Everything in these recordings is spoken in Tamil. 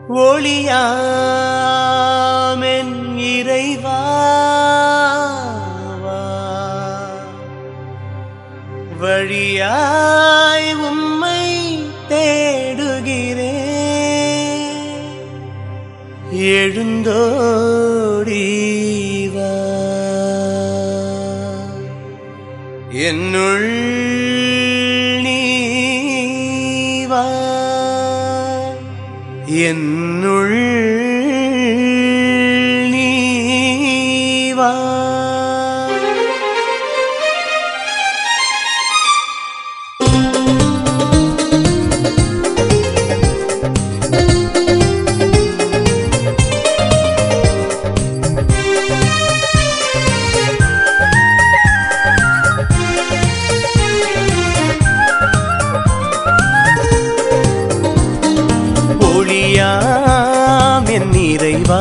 ஒளியாமென் இறைவா வழியாய் உம்மை தேடுகிறேன் எழுந்தோடி வா என்னுள் நீ வா என்னுள் நீ வா ஒளியாம் என் நிறைவா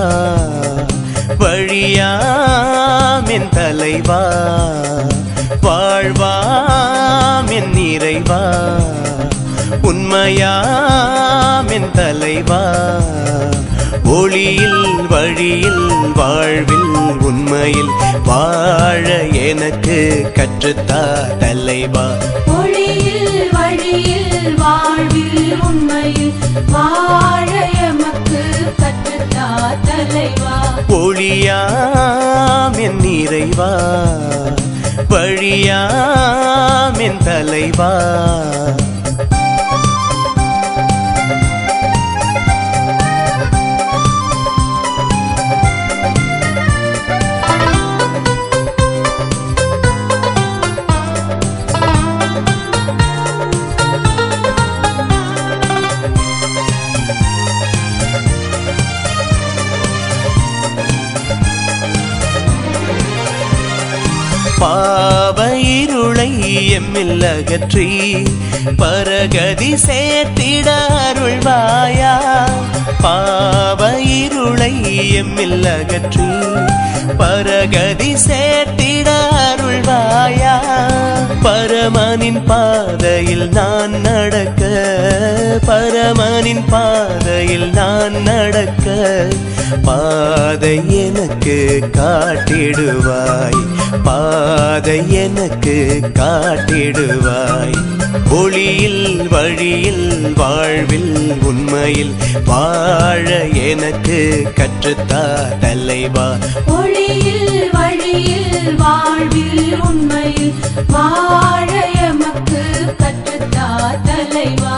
வழியாம் என் தலைவா வாழ்வாம் என் நிறைவா உண்மையாம் என் தலைவா ஒளியில் வழியில் வாழ்வில் உண்மையில் வாழ எனக்கு கற்றுத்தா தலைவா ஒளியில் வழியில் வாழ்வில் உண்மையில் வாழ எமக்கு கற்றுத்தா தலைவா ஒளியாம் என் நிறைவா வழியாம் என் தலைவா பாவ இருளை எம்மில் அகற்றி பரகதி சேர்த்திட அருள்வாயா பாவ இருளை எம்மில் அகற்றி பரகதி சேர்த்திட அருள்வாயா பரமனின் பாதையில் நான் நடக்க பரமனின் பாதையில் நான் நடக்க பாதை எனக்கு காட்டிடுவாய் பாதை எனக்கு காட்டிடுவாய் ஒளியில் வழியில் வாழ்வில் உண்மையில் வாழ எனக்கு கற்றுத்தா தலைவா ஒளியில் வழியில் வாழ்வில் உண்மையில் வாழ எமக்கு கற்றுத்தா தலைவா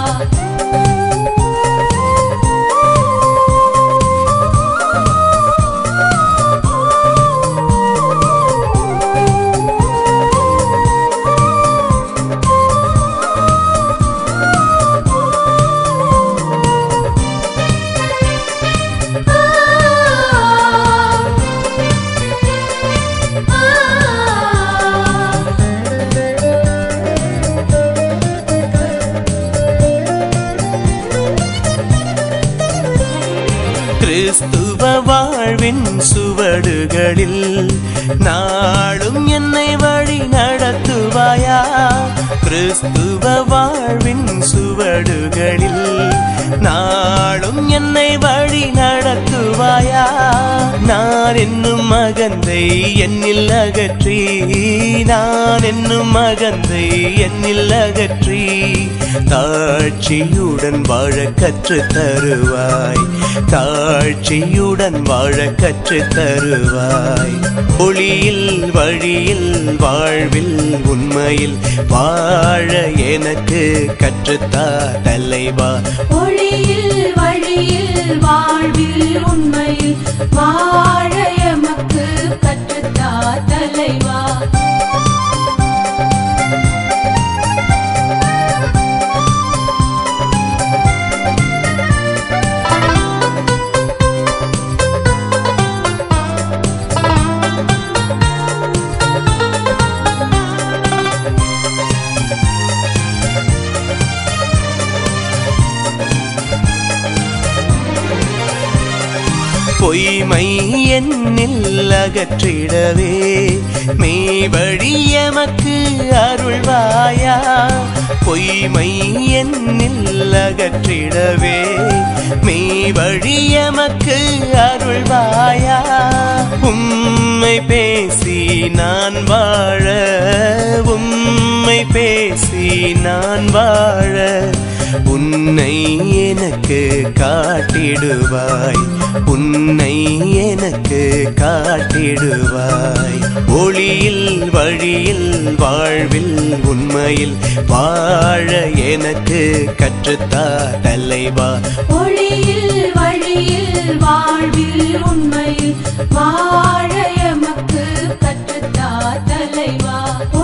கிறிஸ்துவ வாழ்வின் சுவடுகளில் நாளும் என்னை வழி நடத்துவாயா கிறிஸ்துவ வாழ்வின் சுவடுகளில் நாளும் என்னை வழி நடத்துவாயா நான் என்னும் மகந்தை என்னில் அகற்றி நான் என்னும் மகந்தை என்னில் அகற்றி தாட்சியுடன் வாழ கற்று தருவாய் தாழ்ச்சியுடன் வாழ கற்று தருவாய் ஒளியில் வழியில் வாழ்வில் உண்மையில் வாழ எனக்கு கற்றுத்தா தலைவா ஒளியில் வழியில் வாழ்வில் உண்மையில் வாழ எமக்கு கற்றுத்தா தலைவா பொய்மை என்னில் அகற்றிடவே மெய் வழி எமக்கு அருள்வாயா பொய்மை என்னில் அகற்றிடவே மெய் வழி எமக்கு அருள்வாயா உம்மை பேசி நான் வாழ உம்மை பேசி நான் வாழ உன்னை எனக்கு காட்டிடுவாய் உன்னை எனக்கு காட்டிடுவாய் ஒளியில் வழியில் வாழ்வில் உண்மையில் வாழ எனக்கு கற்றுத்தா தலைவா ஒளியில் வழியில் வாழ்வில் உண்மையில் வாழ எமக்கு கற்றுத்தா தலைவா